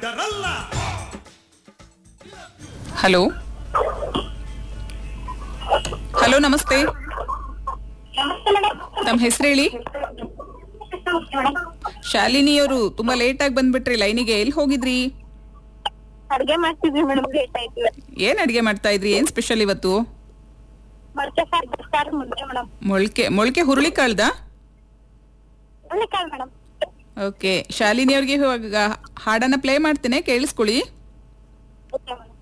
ದಡ್ಡರಲ್ಲ hello hello ನಮಸ್ತೆ ತಮ್ಮ ಹೆಸರು ಹೇಳಿ ಶಾಲಿನಿ ಅವರು ತುಂಬಾ ಲೇಟ್ ಆಗಿ ಬಂದ್ಬಿಟ್ರಿ ಲೈನಿಗೆ ಎಲ್ಲಿ ಹೋಗಿದ್ರಿ ಅಡ್ಗೆ ಮಾಡ್ತಿದ್ವಿ ಮೇಡಮ್ ಲೇಟ್ ಆಯ್ತು ಏನ್ ಅಡಿಗೆ ಮಾಡ್ತಾ ಇದ್ರಿ ಏನ್ ಸ್ಪೆಷಲ್ ಇವತ್ತು ಮೊಳಕೆ ಸಾರು ಬಸ್ಸಾರು ಮುದ್ದೆ ಮೇಡಮ್ ಮೊಳಕೆ ಮೊಳಕೆ ಹುರುಳಿ ಕಾಳ್ದ ಹುಳ್ಳಿಕಾಳು ಮೇಡಮ್ ಓಕೆ ಶಾಲಿನಿ ಅವ್ರಿಗೆ ಇವಾಗ ಹಾಡನ್ನ ಪ್ಲೇ ಮಾಡ್ತೇನೆ ಕೇಳಿಸ್ಕೊಳ್ಳಿ ಓಕೆ ಮೇಡಮ್